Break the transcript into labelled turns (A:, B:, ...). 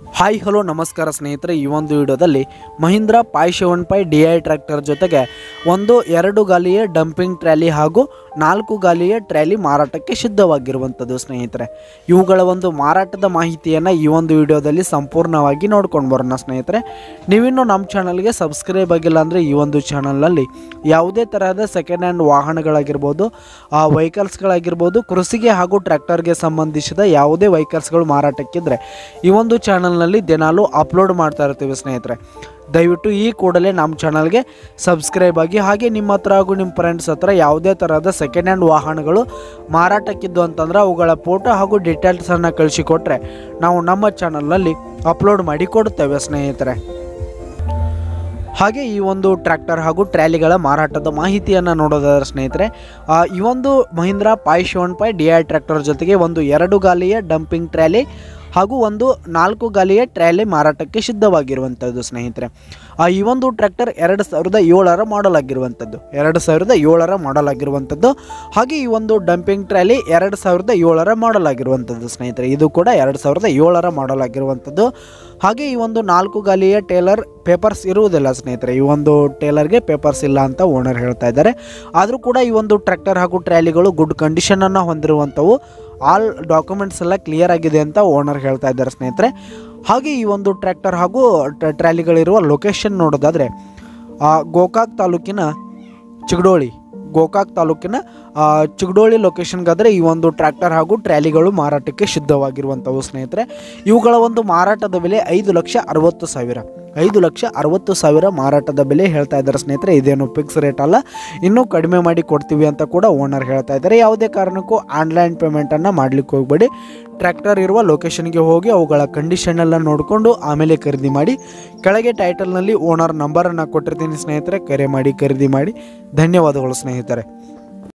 A: hi hello ನಮಸ್ಕಾರ ಸ್ನೇಹಿತರೆ ಈ ಒಂದು ವಿಡಿಯೋದಲ್ಲಿ Mahindra five seven five D I tractor ಜೊತೆಗೆ ಒಂದು ಎರಡು ಗಾಲಿಯ ಡಂಪಿಂಗ್ ಟ್ರ್ಯಾಲಿ ಹಾಗೂ ನಾಲ್ಕು ಗಾಲಿಯ ಟ್ರ್ಯಾಲಿ ಮಾರಾಟಕ್ಕೆ ಸಿದ್ಧವಾಗಿರುವಂಥದ್ದು ಸ್ನೇಹಿತರೆ ಇವುಗಳ ಒಂದು ಮಾರಾಟದ ಮಾಹಿತಿಯನ್ನು ಈ ಒಂದು ವಿಡಿಯೋದಲ್ಲಿ ಸಂಪೂರ್ಣವಾಗಿ ನೋಡ್ಕೊಂಡು ಬರೋಣ ಸ್ನೇಹಿತರೆ ನೀವಿನ್ನು ನಮ್ಮ ಚಾನಲ್ಗೆ ಸಬ್ಸ್ಕ್ರೈಬ್ ಆಗಿಲ್ಲ ಅಂದರೆ ಈ ಒಂದು ಚಾನಲ್ನಲ್ಲಿ ಯಾವುದೇ ತರಹದ ಸೆಕೆಂಡ್ ಹ್ಯಾಂಡ್ ವಾಹನಗಳಾಗಿರ್ಬೋದು ಆ ವೆಹಿಕಲ್ಸ್ಗಳಾಗಿರ್ಬೋದು ಕೃಷಿಗೆ ಹಾಗೂ ಟ್ರ್ಯಾಕ್ಟರ್ಗೆ ಸಂಬಂಧಿಸಿದ ಯಾವುದೇ ವೆಹಿಕಲ್ಸ್ಗಳು ಮಾರಾಟಕ್ಕಿದ್ರೆ ಈ ಒಂದು ಚಾನಲ್ನಲ್ಲಿ ದಿನಾಲೂ ಅಪ್ಲೋಡ್ ಮಾಡ್ತಾ ಇರ್ತೀವಿ ಸ್ನೇಹಿತರೆ ದಯವಿಟ್ಟು ಈ ಕೂಡಲೇ ನಮ್ಮ ಚಾನಲ್ಗೆ ಸಬ್ಸ್ಕ್ರೈಬ್ ಆಗಿ ಹಾಗೆ ನಿಮ್ಮ ಹತ್ರ ಹಾಗೂ ನಿಮ್ಮ ಫ್ರೆಂಡ್ಸ್ ಹತ್ರ ಯಾವುದೇ ಥರದ ಸೆಕೆಂಡ್ ಹ್ಯಾಂಡ್ ವಾಹನಗಳು ಮಾರಾಟಕ್ಕಿದ್ದು ಅಂತಂದ್ರೆ ಅವುಗಳ ಫೋಟೋ ಹಾಗೂ ಡೀಟೇಲ್ಸನ್ನು ಕಳಿಸಿಕೊಟ್ರೆ ನಾವು ನಮ್ಮ ಚಾನಲ್ನಲ್ಲಿ ಅಪ್ಲೋಡ್ ಮಾಡಿ ಕೊಡುತ್ತೇವೆ ಸ್ನೇಹಿತರೆ ಹಾಗೆ ಈ ಒಂದು ಟ್ರ್ಯಾಕ್ಟರ್ ಹಾಗೂ ಟ್ರ್ಯಾಲಿಗಳ ಮಾರಾಟದ ಮಾಹಿತಿಯನ್ನು ನೋಡೋದಾದ್ರೆ ಸ್ನೇಹಿತರೆ ಆ, ಈ ಒಂದು Mahindra five seven five D I tractor ಜೊತೆಗೆ ಒಂದು ಎರಡು ಗಾಲಿಯ ಡಂಪಿಂಗ್ ಟ್ರ್ಯಾಲಿ ಹಾಗೂ ಒಂದು ನಾಲ್ಕು ಗಾಲಿಯ ಟ್ರ್ಯಾಲಿ ಮಾರಾಟಕ್ಕೆ ಸಿದ್ಧವಾಗಿರುವಂಥದ್ದು ಸ್ನೇಹಿತರೆ ಆ, ಈ ಒಂದು ಟ್ರ್ಯಾಕ್ಟರ್ ಎರಡು ಸಾವಿರದ ಏಳರ ಮಾಡಲ್ ಆಗಿರುವಂಥದ್ದು ಎರಡು ಸಾವಿರದ ಏಳರ ಮಾಡಲ್ ಆಗಿರುವಂಥದ್ದು ಹಾಗೆ ಈ ಒಂದು ಡಂಪಿಂಗ್ ಟ್ರ್ಯಾಲಿ ಎರಡು ಸಾವಿರದ ಏಳರ ಮಾಡಲ್ ಆಗಿರುವಂಥದ್ದು ಸ್ನೇಹಿತರೆ ಇದು ಕೂಡ ಎರಡು ಸಾವಿರದ ಏಳರ ಮಾಡಲ್ ಆಗಿರುವಂಥದ್ದು ಹಾಗೆ ಈ ಒಂದು ನಾಲ್ಕು ಗಾಲಿಯ ಟೇಲರ್ ಪೇಪರ್ಸ್ ಇರುವುದಿಲ್ಲ ಸ್ನೇಹಿತರೆ ಈ ಒಂದು ಟೇಲರ್ಗೆ ಪೇಪರ್ಸ್ ಇಲ್ಲ ಅಂತ ಓನರ್ ಹೇಳ್ತಾ ಇದ್ದಾರೆ ಆದರೂ ಕೂಡ ಈ ಒಂದು ಟ್ರ್ಯಾಕ್ಟರ್ ಹಾಗೂ ಟ್ರ್ಯಾಲಿಗಳು ಗುಡ್ ಕಂಡೀಷನನ್ನು ಹೊಂದಿರುವಂಥವು ಆಲ್ ಡಾಕ್ಯುಮೆಂಟ್ಸ್ ಎಲ್ಲ ಕ್ಲಿಯರ್ ಆಗಿದೆ ಅಂತ ಓನರ್ ಹೇಳ್ತಾ ಇದ್ದಾರೆ ಸ್ನೇಹಿತರೆ ಹಾಗೆ ಈ ಒಂದು ಟ್ರ್ಯಾಕ್ಟರ್ ಹಾಗೂ ಟ್ರ- ಟ್ರ್ಯಾಲಿಗಳಿರುವ ಲೊಕೇಶನ್ ನೋಡೋದಾದರೆ ಆ, ಗೋಕಾಕ್ ತಾಲೂಕಿನ ಚಿಗಡೋಳಿ ಗೋಕಾಕ್ ತಾಲೂಕಿನ ಆ, ಚಿಗಡೋಳಿ ಲೊಕೇಶನ್ಗಾದರೆ ಈ ಒಂದು ಟ್ರ್ಯಾಕ್ಟರ್ ಹಾಗೂ ಟ್ರ್ಯಾಲಿಗಳು ಮಾರಾಟಕ್ಕೆ ಸಿದ್ಧವಾಗಿರುವಂಥವು ಸ್ನೇಹಿತರೆ ಇವುಗಳ ಒಂದು ಮಾರಾಟದ ಬೆಲೆ ಐದು ಲಕ್ಷ ಅರವತ್ತು ಸಾವಿರ ಐದು ಲಕ್ಷ ಅರವತ್ತು ಸಾವಿರ ಮಾರಾಟದ ಬೆಲೆ ಹೇಳ್ತಾ ಇದ್ದಾರೆ ಸ್ನೇಹಿತರೆ ಇದೇನು ಫಿಕ್ಸ್ ರೇಟ್ ಅಲ್ಲ ಇನ್ನೂ ಕಡಿಮೆ ಮಾಡಿ ಕೊಡ್ತೀವಿ ಅಂತ ಕೂಡ ಓನರ್ ಹೇಳ್ತಾ ಇದ್ದಾರೆ ಯಾವುದೇ ಕಾರಣಕ್ಕೂ ಆನ್ಲೈನ್ ಪೇಮೆಂಟನ್ನು ಮಾಡಲಿಕ್ಕೆ ಹೋಗಬೇಡಿ ಟ್ರ್ಯಾಕ್ಟರ್ ಇರುವ ಲೊಕೇಶನ್ಗೆ ಹೋಗಿ ಅವುಗಳ ಕಂಡೀಷನ್ ಎಲ್ಲ ನೋಡಿಕೊಂಡು ಆಮೇಲೆ ಖರೀದಿ ಮಾಡಿ ಕೆಳಗೆ ಟೈಟಲ್ನಲ್ಲಿ ಓನರ್ ನಂಬರನ್ನು ಕೊಟ್ಟಿರ್ತೀನಿ ಸ್ನೇಹಿತರೆ ಕರೆ ಮಾಡಿ ಖರೀದಿ ಮಾಡಿ ಧನ್ಯವಾದಗಳು ಸ್ನೇಹಿತರೆ